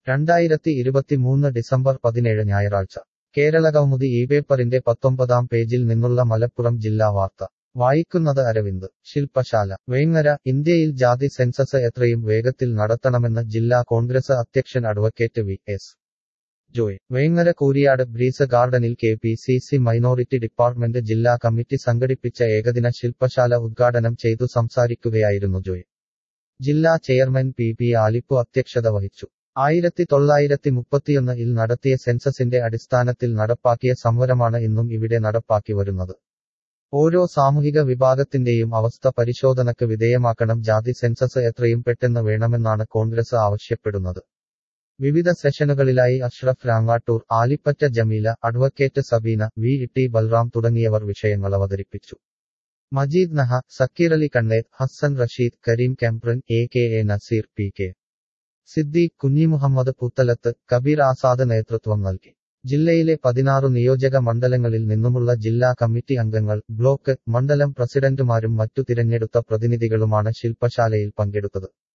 രണ്ടായിരത്തി ഇരുപത്തിമൂന്ന് ഡിസംബർ പതിനേഴ് ഞായറാഴ്ച കേരളകൗമുദി ഈ പേപ്പറിന്റെ പത്തൊമ്പതാം പേജിൽ നിന്നുള്ള മലപ്പുറം ജില്ലാ വാർത്ത വായിക്കുന്നത് അരവിന്ദ് ശില്പശാല വേങ്ങര ഇന്ത്യയിൽ ജാതി സെൻസസ് എത്രയും വേഗത്തിൽ നടത്തണമെന്ന് ജില്ലാ കോൺഗ്രസ് അധ്യക്ഷൻ advocate V S Joy Vengara Kooriyad breeze ഗാർഡനിൽ K P C C minority department ജില്ലാ കമ്മിറ്റി സംഘടിപ്പിച്ച ഏകദിന ശില്പശാല ഉദ്ഘാടനം ചെയ്തു സംസാരിക്കുകയായിരുന്നു ജോയ് ജില്ലാ ചെയർമാൻ പി പി ആലിപ്പു അധ്യക്ഷത വഹിച്ചു ആയിരത്തി തൊള്ളായിരത്തി മുപ്പത്തിയൊന്ന് ഇൽ നടത്തിയ സെൻസസിന്റെ അടിസ്ഥാനത്തിൽ നടപ്പാക്കിയ സംവരമാണ് ഇന്നും ഇവിടെ നടപ്പാക്കി വരുന്നത് ഓരോ സാമൂഹിക വിഭാഗത്തിന്റെയും അവസ്ഥ പരിശോധനക്ക് വിധേയമാക്കണം ജാതി സെൻസസ് എത്രയും പെട്ടെന്ന് വേണമെന്നാണ് കോൺഗ്രസ് ആവശ്യപ്പെടുന്നത് വിവിധ സെഷനുകളിലായി Ashraf Rangattoor Alipatta Jameela advocate Sabeena V T Balram തുടങ്ങിയവർ വിഷയങ്ങൾ അവതരിപ്പിച്ചു Majeed Naha Sakkeerali Kanner Hassan Rasheed Kareem Kempran A K A Naseer P K Siddique Kunjimuhammad Puthalath Kabeer Azad നേതൃത്വം നൽകി ജില്ലയിലെ പതിനാറു നിയോജക മണ്ഡലങ്ങളിൽ നിന്നുമുള്ള ജില്ലാ കമ്മിറ്റി അംഗങ്ങൾ ബ്ലോക്ക് മണ്ഡലം പ്രസിഡന്റുമാരും മറ്റു തിരഞ്ഞെടുത്ത പ്രതിനിധികളുമാണ് ശില്പശാലയിൽ പങ്കെടുത്തത്